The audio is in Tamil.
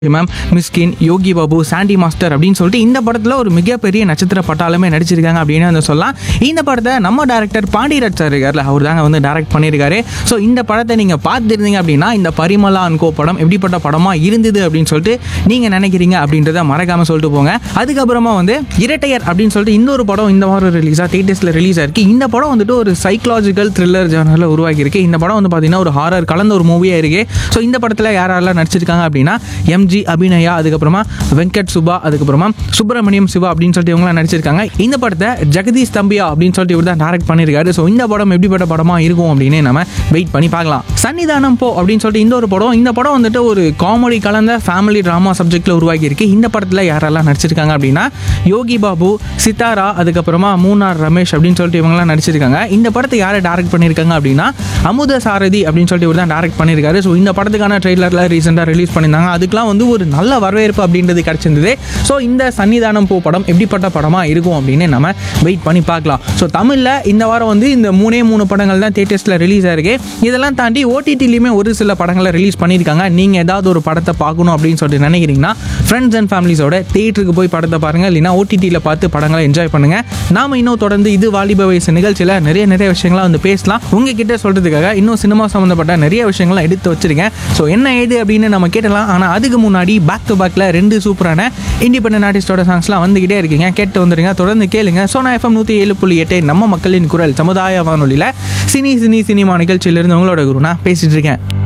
ma'am Mysskin Yogi Babu Sandy master அப்படின்னு சொல்லிட்டு இந்த படத்தில் ஒரு மிகப்பெரிய நட்சத்திர பட்டாளமே நடிச்சிருக்காங்க அப்படின்னு வந்து சொல்லலாம் இந்த படத்தை நம்ம டேரக்டர் பாண்டியராஜ் சார் இருக்கார்ல அவர் தாங்க வந்து டைரக்ட் பண்ணியிருக்காரு ஸோ இந்த படத்தை நீங்கள் பார்த்துருந்தீங்க அப்படின்னா இந்த பரிமளா அன்கோ படம் எப்படிப்பட்ட படமாக இருந்தது அப்படின்னு சொல்லிட்டு நீங்கள் நினைக்கிறீங்க அப்படின்றத மறக்காமல் சொல்லிட்டு போங்க அதுக்கப்புறமா வந்து இரட்டையர் அப்படின்னு சொல்லிட்டு இன்னொரு படம் இந்த வாரம் ரிலீஸாக தேட்டர்ஸில் ரிலீஸ் ஆயிருக்கு இந்த படம் வந்துட்டு ஒரு சைக்கலாஜிக்கல் த்ரில்லர் ஜானரில் உருவாக்கியிருக்கு இந்த படம் வந்து பார்த்தீங்கன்னா ஒரு ஹாரர் கலந்த ஒரு மூவியாக இருக்கு ஸோ இந்த படத்தில் யார் யாரெல்லாம் நடிச்சிருக்காங்க அப்படின்னா எம்ஜி அபிநயா அதுக்கப்புறமா வெங்கட் சுபா அதுக்கப்புறமா சுப்பிரமணியம் சிவா அப்படின்னு சொல்லிட்டு இவங்களாம் நடிச்சிருக்காங்க இந்த படத்தை ஜெகதீஷ் தம்பியா அப்படின்னு சொல்லிட்டு இவர் தான் டேரக்ட் பண்ணியிருக்காரு ஸோ இந்த படம் எப்படிப்பட்ட படமாக இருக்கும் அப்படின்னு நம்ம வெயிட் பண்ணி பார்க்கலாம் சன்னிதானம் போ அப்படின்னு சொல்லிட்டு இந்த ஒரு படம் இந்த படம் வந்துட்டு ஒரு காமெடி கலந்த ஃபேமிலி ட்ராமா சப்ஜெக்டில் உருவாக்கியிருக்கு இந்த படத்தில் யாரெல்லாம் நடிச்சிருக்காங்க அப்படின்னா யோகி பாபு சித்தாரா அதுக்கப்புறமா மூனார் ரமேஷ் அப்படின்னு சொல்லிட்டு இவங்கலாம் நடிச்சிருக்காங்க இந்த படத்தை யாரை டேரக்ட் பண்ணியிருக்காங்க அப்படின்னா அமுத சாரதி அப்படின்னு சொல்லிட்டு இவர் தான் டேரக்ட் பண்ணியிருக்காரு ஸோ இந்த படத்துக்கான ட்ரெய்லரில் ரீசெண்டாக ரிலீஸ் பண்ணியிருந்தாங்க அதுக்கெலாம் வந்து ஒரு நல்ல வரவேற்பு அப்படின்றது கிடச்சிருந்தது ஸோ இந்த சன்னிதானம் பூ படம் எப்படிப்பட்ட படமாக இருக்கும் அப்படின்னு நம்ம வெயிட் பண்ணி பார்க்கலாம் ஸோ தமிழில் இந்த வாரம் வந்து இந்த மூணே மூணு படங்கள் தான் தேட்டர்ஸில் ரிலீஸ் ஆயிருக்கு இதெல்லாம் தாண்டி ஓடிடிலையுமே ஒரு சில படங்களை ரிலீஸ் பண்ணியிருக்காங்க நீங்கள் ஏதாவது ஒரு படத்தை பார்க்கணும் அப்படின்னு சொல்லிட்டு நினைக்கிறீங்கன்னா ஃப்ரெண்ட்ஸ் அண்ட் ஃபேமிலிஸோட தேட்டருக்கு போய் படத்தை பாருங்கள் இல்லைனா ஓடிடியில் பார்த்து படங்களை என்ஜாய் பண்ணுங்கள் நாம இன்னும் தொடர்ந்து இது வாலிப வயசு நிகழ்ச்சியில் நிறைய நிறைய விஷயங்களாக வந்து பேசலாம் உங்ககிட்ட சொல்கிறதுக்காக இன்னும் சினிமா சம்மந்தப்பட்ட நிறைய விஷயங்கள்லாம் எடுத்து வச்சிருக்கேன் ஸோ என்ன ஏது அப்படின்னு நம்ம கேட்டலாம் ஆனால் அதுக்கு முன்னாடி பேக் டு பேக்கில் ரெண்டு சூப்பரான இண்டிபெண்டன்ட் ஆர்டிஸ்டோட சாங்ஸ்லாம் வந்துகிட்டே இருக்கீங்க கேட்டு வந்துடுங்க தொடர்ந்து கேளுங்க சோனா எஃப்எம் நூற்றி ஏழு புள்ளி எட்டு நம்ம மக்களின் குரல் சமுதாய வானொலியில் சினி சினி சினிமா நிகழ்ச்சியிலிருந்து உங்களோட குரு நான் பேசிட்டு இருக்கேன்